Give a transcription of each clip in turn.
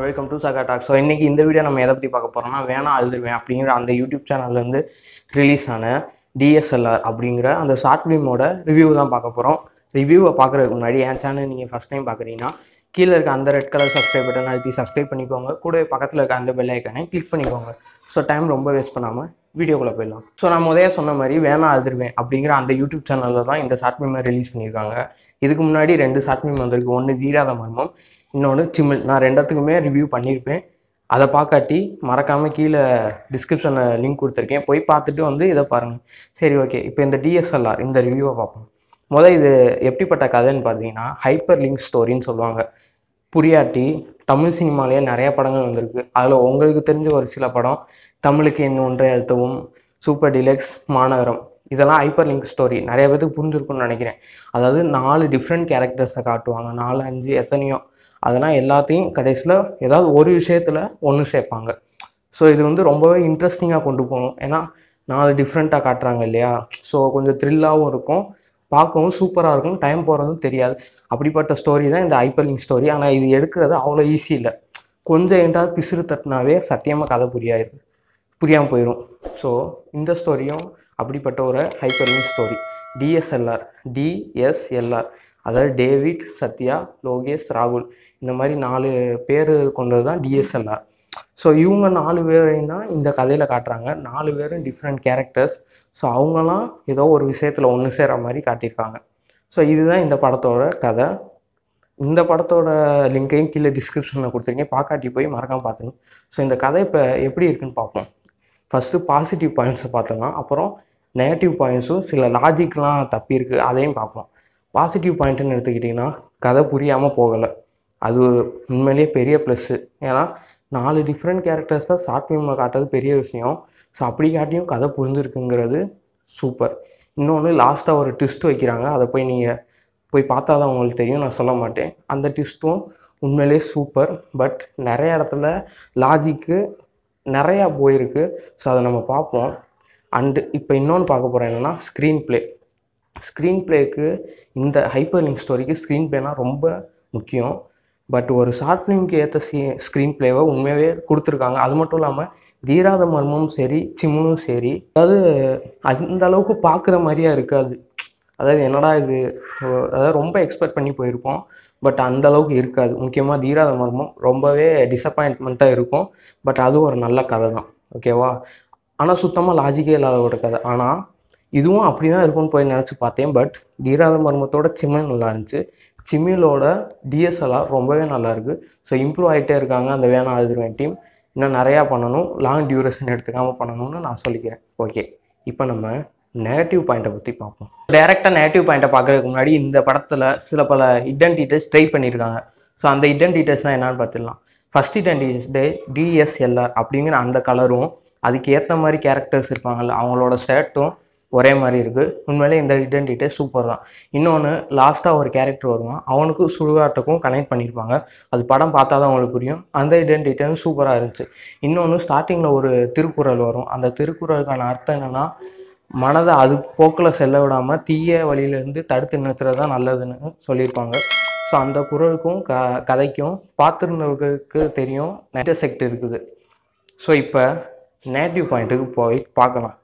welcome to Saga talk so இன்றைக்கி இந்த video நம்ம எதை பற்றி பார்க்க போகிறோம்னா வேணா அழுதுருவேன் அப்படிங்கிற அந்த யூடியூப் சேனல்லேருந்து ரிலீஸ் ஆன டிஎஸ்எல்ஆர் அப்படிங்கிற அந்த ஷார்ட் ஃபிலிமோட ரிவ்யூ தான் பார்க்க போகிறோம் ரிவ்யூவை பார்க்குறதுக்கு முன்னாடி என் சேனல் நீங்கள் ஃபஸ்ட் டைம் பார்க்குறீங்கன்னா கீழே இருக்க அந்த ரெட் கலர் சப்ஸ்கிரைப் பட்டன் அழுத்தி சப்ஸ்கிரைப் பண்ணிக்கோங்க கூட பக்கத்தில் இருக்க அந்த பெல் ஐக்கானே கிளிக் பண்ணிக்கோங்க ஸோ டைம் ரொம்ப வேஸ்ட் பண்ணாமல் வீடியோக்குள்ளே போயிடலாம் ஸோ நான் முதல்ல சொன்ன மாதிரி வேணா அழுதுருவேன் அப்படிங்கிற அந்த யூடியூப் சேனலில் தான் இந்த ஷார்ட் ஃபிலிமை ரிலீஸ் பண்ணியிருக்காங்க இதுக்கு முன்னாடி ரெண்டு ஷார்ட் ஃபிலிம் வந்திருக்கு ஒன்று தீராத மர்மம் இன்னொன்று சிமிழ் நான் ரெண்டத்துக்குமே ரிவ்யூ பண்ணியிருப்பேன் அதை பார்க்காட்டி மறக்காமல் கீழே டிஸ்கிரிப்ஷனில் லிங்க் கொடுத்துருக்கேன் போய் பார்த்துட்டு வந்து இதை பாருங்கள் சரி ஓகே இப்போ இந்த டிஎஸ்எல்ஆர் இந்த ரிவ்யூவை பார்ப்போம் முதல் இது எப்படிப்பட்ட கதைன்னு பார்த்தீங்கன்னா ஹைப்பர் லிங்க் ஸ்டோரின்னு சொல்லுவாங்க புரியாட்டி தமிழ் சினிமாலேயே நிறைய படங்கள் வந்திருக்கு அதில் உங்களுக்கு தெரிஞ்ச ஒரு சில படம் தமிழுக்கு என்ன ஒன்றை அழுத்தவும் சூப்பர் டிலக்ஸ் மாநகரம் இதெல்லாம் ஹைப்பர் லிங்க் ஸ்டோரி நிறைய பேருக்கு புரிஞ்சிருக்கும்னு நினைக்கிறேன் அதாவது நாலு டிஃப்ரெண்ட் கேரக்டர்ஸை காட்டுவாங்க நாலு அஞ்சு எத்தனையோ அதெல்லாம் எல்லாத்தையும் கடைசியில் ஏதாவது ஒரு விஷயத்தில் ஒன்று சேர்ப்பாங்க ஸோ இது வந்து ரொம்பவே இன்ட்ரெஸ்டிங்காக கொண்டு போகணும் ஏன்னா நாலு டிஃப்ரெண்ட்டாக காட்டுறாங்க இல்லையா ஸோ கொஞ்சம் த்ரில்லாகவும் இருக்கும் பார்க்கவும் சூப்பராக இருக்கும் டைம் போகிறதும் தெரியாது அப்படிப்பட்ட ஸ்டோரி தான் இந்த ஹைப்பர்லிங்க் ஸ்டோரி ஆனால் இது எடுக்கிறது அவ்வளோ ஈஸி இல்லை கொஞ்சம் என்கிட்ட பிசுறு தட்டினாவே சத்தியமாக கதை புரியாது புரியாமல் போயிடும் ஸோ இந்த ஸ்டோரியும் அப்படிப்பட்ட ஒரு ஹைப்பர்லிங்க் ஸ்டோரி டிஎஸ்எல்ஆர் டிஎஸ்எல்ஆர் அதாவது டேவிட் சத்யா லோகேஷ் ராகுல் இந்த மாதிரி நாலு பேர் கொண்டது தான் டிஎஸ்எல்ஆர் ஸோ இவங்க நாலு பேரையும் தான் இந்த கதையில் காட்டுறாங்க நாலு பேரும் டிஃப்ரெண்ட் கேரக்டர்ஸ் ஸோ அவங்களாம் ஏதோ ஒரு விஷயத்தில் ஒன்று சேர்கிற மாதிரி காட்டியிருக்காங்க ஸோ இதுதான் இந்த படத்தோட கதை இந்த படத்தோட லிங்கையும் கீழே டிஸ்கிரிப்ஷனில் கொடுத்துருக்கேன் பார்க்காட்டி போய் மறக்காமல் பார்த்துங்க ஸோ இந்த கதை இப்போ எப்படி இருக்குன்னு பார்ப்போம் ஃபஸ்ட்டு பாசிட்டிவ் பாயிண்ட்ஸை பார்த்துக்கலாம் அப்புறம் நெகட்டிவ் பாயிண்ட்ஸும் சில லாஜிக்லாம் தப்பி இருக்குது அதையும் பார்ப்போம் பாசிட்டிவ் பாயிண்ட்டுன்னு எடுத்துக்கிட்டிங்கன்னா கதை புரியாமல் போகலை அது உண்மையிலேயே பெரிய ப்ளஸ்ஸு ஏன்னா நாலு டிஃப்ரெண்ட் கேரக்டர்ஸை ஷார்ட் ஃபிலிமில் காட்டுறது பெரிய விஷயம் ஸோ அப்படி காட்டியும் கதை புரிஞ்சிருக்குங்கிறது சூப்பர் இன்னொன்று லாஸ்ட்டாக ஒரு ட்விஸ்ட் வைக்கிறாங்க அதை போய் நீங்கள் போய் பார்த்தா தான் உங்களுக்கு தெரியும் நான் சொல்ல மாட்டேன் அந்த ட்விஸ்ட்டும் உண்மையிலே சூப்பர் பட் நிறைய இடத்துல லாஜிக்கு நிறையா போயிருக்கு ஸோ அதை நம்ம பார்ப்போம் அண்டு இப்போ இன்னொன்று பார்க்க போகிறோம் என்னென்னா ஸ்க்ரீன் ப்ளே ஸ்க்ரீன் ப்ளேக்கு இந்த ஹைப்பர் லிங்க் ஸ்டோரிக்கு ஸ்க்ரீன் ப்ளேனா ரொம்ப முக்கியம் பட் ஒரு ஷார்ட் ஃபிலிம்க்கு ஏற்ற சி ஸ்க்ரீன் ப்ளேவை உண்மையாகவே கொடுத்துருக்காங்க அது மட்டும் இல்லாமல் தீராத மர்மமும் சரி சிம்னும் சரி அதாவது அந்த அளவுக்கு பார்க்குற மாதிரியா இருக்காது அதாவது என்னடா இது ஓ- அதாவது ரொம்ப எக்ஸ்பெக்ட் பண்ணி போயிருப்போம் பட் அந்த அளவுக்கு இருக்காது முக்கியமாக தீராத மர்மம் ரொம்பவே டிசப்பாயின்ட்மெண்ட்டாக இருக்கும் பட் அது ஒரு நல்ல கதை தான் ஓகேவா ஆனால் சுத்தமாக லாஜிக்கே இல்லாத ஒரு கதை ஆனால் இதுவும் அப்படி தான் இருக்கும்னு போய் நினச்சி பார்த்தேன் பட் தீராத மர்மத்தோட சிமிழ் நல்லா இருந்துச்சு சிமிலோட டிஎஸ்எல்ஆர் ரொம்பவே நல்லா இருக்குது ஸோ இம்ப்ரூவ் ஆகிட்டே இருக்காங்க அந்த வேணா அழுதுருவேன் டீம் இன்னும் நிறையா பண்ணணும் லாங் டியூரேஷன் எடுத்துக்காமல் பண்ணணும்னு நான் சொல்லிக்கிறேன் ஓகே இப்போ நம்ம நெகட்டிவ் பாயிண்ட்டை பற்றி பார்ப்போம் டேரெக்டாக நெகட்டிவ் பாயிண்ட்டை பார்க்குறதுக்கு முன்னாடி இந்த படத்தில் சில பல ஹிடன் டீட்டெயில்ஸ் ட்ரை பண்ணியிருக்காங்க ஸோ அந்த ஹிடன் டீட்டெயில்ஸ்னால் என்னன்னு பார்த்துடலாம் ஃபஸ்ட் ஹிடன் டீட்டெயில்ஸ் டே டிஎஸ்எல்ஆர் அப்படிங்கிற அந்த கலரும் அதுக்கு ஏற்ற மாதிரி கேரக்டர்ஸ் இருப்பாங்கல்ல அவங்களோட ஷர்ட்டும் ஒரே மாதிரி இருக்குது உண்மையிலே இந்த ஹிடன் டீட்டெயில்ஸ் சூப்பர் தான் இன்னொன்று லாஸ்ட்டாக ஒரு கேரக்டர் வருவான் அவனுக்கும் சுடுகாட்டுக்கும் கனெக்ட் பண்ணியிருப்பாங்க அது படம் பார்த்தா தான் உங்களுக்கு புரியும் அந்த ஹிடன் டீட்டெயில்ஸ் சூப்பராக இருந்துச்சு இன்னொன்று ஸ்டார்டிங்கில் ஒரு திருக்குறள் வரும் அந்த திருக்குறளுக்கான அர்த்தம் என்னென்னா மனதை அது போக்கில் செல்ல விடாமல் தீய வழியிலேருந்து தடுத்து நிறுத்துறது தான் நல்லதுன்னு சொல்லியிருப்பாங்க ஸோ அந்த குரலுக்கும் க கதைக்கும் பார்த்துருந்தவர்களுக்கு தெரியும் நெட்டசெக்ட் இருக்குது ஸோ இப்போ நேட்டிவ் பாயிண்ட்டுக்கு போய் பார்க்கலாம்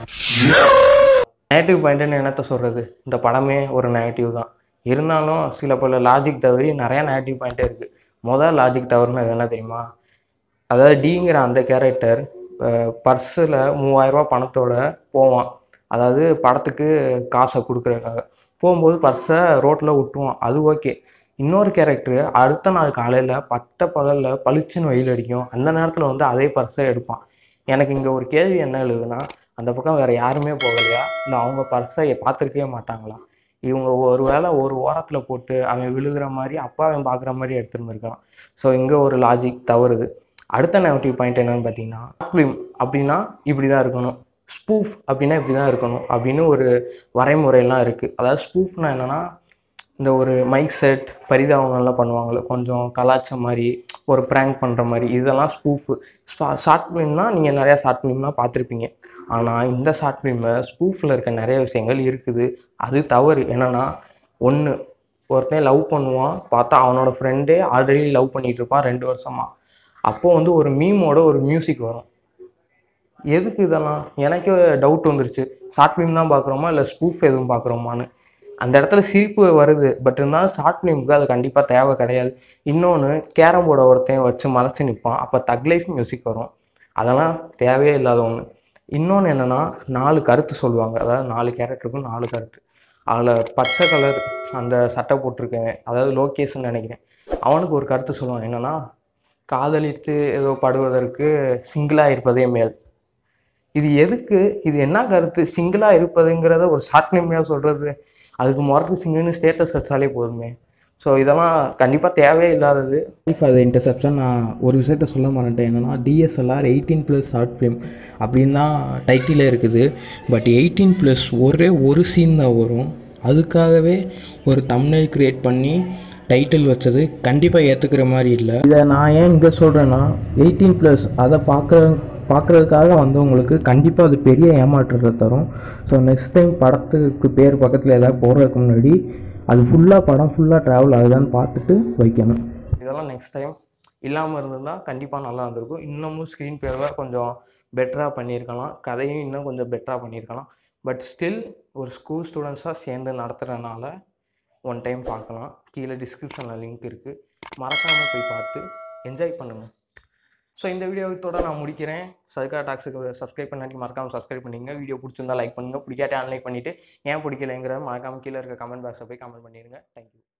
நேட்டிவ் பாயிண்ட்டுன்னு என்னத்த சொல்கிறது இந்த படமே ஒரு நெகட்டிவ் தான் இருந்தாலும் சில பல லாஜிக் தவறி நிறையா நெகட்டிவ் பாயிண்ட்டே இருக்குது முதல் லாஜிக் தவறுனது என்ன தெரியுமா அதாவது டிங்கிற அந்த கேரக்டர் பர்ஸில் மூவாயிரரூபா பணத்தோட போவான் அதாவது படத்துக்கு காசை கொடுக்குறதுக்காக போகும்போது பர்ஸை ரோட்டில் விட்டுவான் அது ஓகே இன்னொரு கேரக்டர் அடுத்த நாள் காலையில் பட்ட பகலில் பளிச்சுன்னு வெயில் அடிக்கும் அந்த நேரத்தில் வந்து அதே பர்ஸை எடுப்பான் எனக்கு இங்கே ஒரு கேள்வி என்ன எழுதுனா அந்த பக்கம் வேறு யாருமே போகலையா இல்லை அவங்க பர்ஸை பார்த்துருக்கவே மாட்டாங்களா இவங்க ஒரு வேளை ஒரு ஓரத்தில் போட்டு அவன் விழுகிற மாதிரி அப்பா அவன் பார்க்குற மாதிரி எடுத்துகிட்டு இருக்கான் ஸோ இங்கே ஒரு லாஜிக் தவறுது அடுத்த நெகட்டிவ் பாயிண்ட் என்னன்னு பார்த்தீங்கன்னா ஃபிலிம் அப்படின்னா இப்படி தான் இருக்கணும் ஸ்பூஃப் அப்படின்னா இப்படி தான் இருக்கணும் அப்படின்னு ஒரு வரைமுறையெல்லாம் இருக்குது அதாவது ஸ்பூஃப்னா என்னென்னா இந்த ஒரு மைக் செட் பரிதாபங்கள்லாம் பண்ணுவாங்கள்ல கொஞ்சம் கலாச்ச மாதிரி ஒரு ப்ராங்க் பண்ணுற மாதிரி இதெல்லாம் ஸ்பூஃபு ஷார்ட் ஃபிலிம்னா நீங்கள் நிறையா ஷார்ட் ஃபிலிம்லாம் பார்த்துருப்பீங்க ஆனால் இந்த ஷார்ட் ஃபிலிமில் ஸ்பூஃபில் இருக்க நிறைய விஷயங்கள் இருக்குது அது தவறு என்னென்னா ஒன்று ஒருத்தன் லவ் பண்ணுவான் பார்த்தா அவனோட ஃப்ரெண்டே ஆல்ரெடி லவ் பண்ணிட்டு இருப்பான் ரெண்டு வருஷமா அப்போது வந்து ஒரு மீமோட ஒரு மியூசிக் வரும் எதுக்கு இதெல்லாம் எனக்கே டவுட் வந்துருச்சு ஷார்ட் ஃபிலிம் தான் பார்க்குறோமா இல்லை ஸ்பூஃப் எதுவும் பார்க்குறோமான்னு அந்த இடத்துல சிரிப்பு வருது பட் இருந்தாலும் ஷார்ட் ஃபிலிமுக்கு அது கண்டிப்பாக தேவை கிடையாது இன்னொன்று கேரம் போர்டை ஒருத்தன் வச்சு மறைச்சு நிற்பான் அப்போ தக் லைஃப் மியூசிக் வரும் அதெல்லாம் தேவையே இல்லாத ஒன்று இன்னொன்று என்னென்னா நாலு கருத்து சொல்லுவாங்க அதாவது நாலு கேரக்டருக்கும் நாலு கருத்து அதில் பச்சை கலர் அந்த சட்டை போட்டிருக்கேன் அதாவது லோகேஷ்னு நினைக்கிறேன் அவனுக்கு ஒரு கருத்து சொல்லுவான் என்னென்னா காதலித்து ஏதோ படுவதற்கு சிங்கிளாக இருப்பதே மேல் இது எதுக்கு இது என்ன கருத்து சிங்கிளாக இருப்பதுங்கிறத ஒரு ஷார்ட் ஃபிலிமையாக சொல்கிறது அதுக்கு முரட்டு சிங்குன்னு ஸ்டேட்டஸ் வச்சாலே போதுமே ஸோ இதெல்லாம் கண்டிப்பாக தேவையே இல்லாதது ஃபார் த இன்டர்செப்ஷன் நான் ஒரு விஷயத்த சொல்ல மாட்டேன் என்னென்னா DSLR eighteen plus short film அப்படின்னு தான் டைட்டிலே இருக்குது பட் எயிட்டீன் ப்ளஸ் ஒரே ஒரு சீன் தான் வரும் அதுக்காகவே ஒரு தம்னைல் க்ரியேட் பண்ணி டைட்டில் வச்சது கண்டிப்பாக ஏற்றுக்கிற மாதிரி இல்லை இதை நான் ஏன் இங்கே சொல்கிறேன்னா எயிட்டீன் ப்ளஸ் அதை பார்க்குற பார்க்குறதுக்காக வந்தவங்களுக்கு கண்டிப்பாக அது பெரிய ஏமாற்றத்தை தரும் ஸோ நெக்ஸ்ட் டைம் படத்துக்கு பேர் பக்கத்தில் ஏதாவது போடுறதுக்கு முன்னாடி அது ஃபுல்லாக படம் ஃபுல்லாக ட்ராவல் ஆகுதான்னு பார்த்துட்டு வைக்கணும் இதெல்லாம் நெக்ஸ்ட் டைம் இல்லாமல் இருந்திருந்தால் கண்டிப்பாக நல்லா இருந்திருக்கும் இன்னமும் ஸ்க்ரீன் பேவை கொஞ்சம் பெட்டராக பண்ணியிருக்கலாம் கதையும் இன்னும் கொஞ்சம் பெட்டராக பண்ணியிருக்கலாம் பட் ஸ்டில் ஒரு ஸ்கூல் ஸ்டூடெண்ட்ஸாக சேர்ந்து நடத்துகிறனால ஒன் டைம் பார்க்கலாம் கீழே டிஸ்கிரிப்ஷனில் லிங்க் இருக்குது மறக்காமல் போய் பார்த்து என்ஜாய் பண்ணுங்கள் ஸோ இந்த வீடியோத்தோட நான் முடிக்கிறேன் சர்க்கா டாக்ஸுக்கு சப்ஸ்கிரைப் பண்ணாட்டி மறக்காமல் சப்ஸ்கிரைப் பண்ணிங்க வீடியோ பிடிச்சிருந்தா லைக் பண்ணுங்கள் பிடிக்காட்டி அன்லைக் பண்ணிவிட்டு ஏன் பிடிக்கலைங்கிற மறக்காமல் கீழே இருக்க கமெண்ட் பாக்ஸில் போய் கமெண்ட் பண்ணிடுங்க தேங்க்யூ